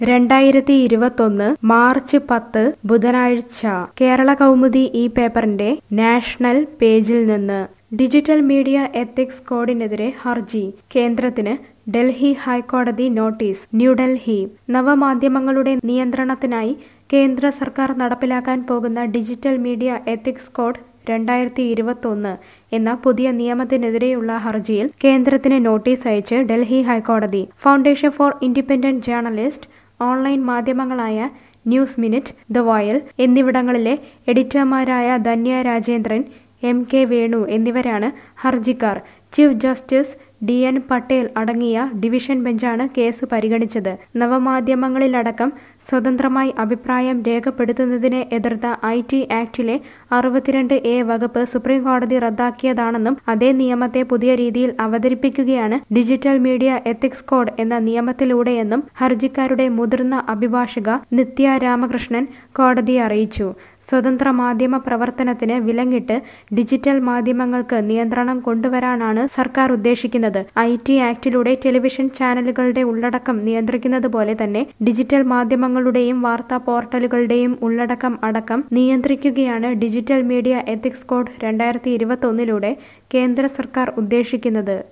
രണ്ടായിരത്തി ഇരുപത്തൊന്ന് മാർച്ച് പത്ത് ബുധനാഴ്ച കേരള കൗമുദി ഈ പേപ്പറിന്റെ നാഷണൽ പേജിൽ നിന്ന് ഡിജിറ്റൽ മീഡിയ എത്തിക്സ് കോഡിനെതിരെ ഹർജി കേന്ദ്രത്തിന് ഡൽഹി ഹൈക്കോടതി നോട്ടീസ് ന്യൂഡൽഹി നവമാധ്യമങ്ങളുടെ നിയന്ത്രണത്തിനായി കേന്ദ്ര സർക്കാർ നടപ്പിലാക്കാൻ പോകുന്ന ഡിജിറ്റൽ മീഡിയ എത്തിക്സ് കോഡ് രണ്ടായിരത്തി ഇരുപത്തൊന്ന് എന്ന പുതിയ നിയമത്തിനെതിരെയുള്ള ഹർജിയിൽ കേന്ദ്രത്തിന് നോട്ടീസ് അയച്ച് ഡൽഹി ഹൈക്കോടതി foundation for independent journalist online മാധ്യമങ്ങളായ ന്യൂസ് മിനിറ്റ് ദ വയൽ എന്നിവിടങ്ങളിലെ എഡിറ്റർമാരായ ധന്യ രാജേന്ദ്രൻ എം കെ വേണു എന്നിവരാണ് ഹർജിക്കാർ chief justice D N Patel അടങ്ങിയ ഡിവിഷൻ ബെഞ്ചാണ് കേസ് പരിഗണിച്ചത് നവമാധ്യമങ്ങളിലടക്കം സ്വതന്ത്രമായി അഭിപ്രായം രേഖപ്പെടുത്തുന്നതിനെ എതിർത്ത ഐ ടി ആക്ടിലെ അറുപത്തിരണ്ട് എ വകുപ്പ് സുപ്രീം കോടതി റദ്ദാക്കിയതാണെന്നും അതേ നിയമത്തെ പുതിയ രീതിയിൽ അവതരിപ്പിക്കുകയാണ് ഡിജിറ്റൽ മീഡിയ എത്തിക്സ് കോഡ് എന്ന നിയമത്തിലൂടെയെന്നും ഹർജിക്കാരുടെ മുതിർന്ന അഭിഭാഷക നിത്യ രാമകൃഷ്ണൻ കോടതിയെ അറിയിച്ചു സ്വതന്ത്ര മാധ്യമ പ്രവർത്തനത്തിന് വിലങ്ങിട്ട് ഡിജിറ്റൽ മാധ്യമങ്ങൾക്ക് നിയന്ത്രണം കൊണ്ടുവരാനാണ് സർക്കാർ ഉദ്ദേശിക്കുന്നത് ഐ ടി ആക്ടിലൂടെ ടെലിവിഷൻ ചാനലുകളുടെ ഉള്ളടക്കം നിയന്ത്രിക്കുന്നത് പോലെ തന്നെ ഡിജിറ്റൽ മാധ്യമങ്ങളുടെയും വാർത്താ പോർട്ടലുകളുടെയും ഉള്ളടക്കം അടക്കം നിയന്ത്രിക്കുകയാണ് ഡിജിറ്റൽ മീഡിയ എത്തിക്സ് കോഡ് രണ്ടായിരത്തി ഇരുപത്തൊന്നിലൂടെ കേന്ദ്ര സർക്കാർ ഉദ്ദേശിക്കുന്നത്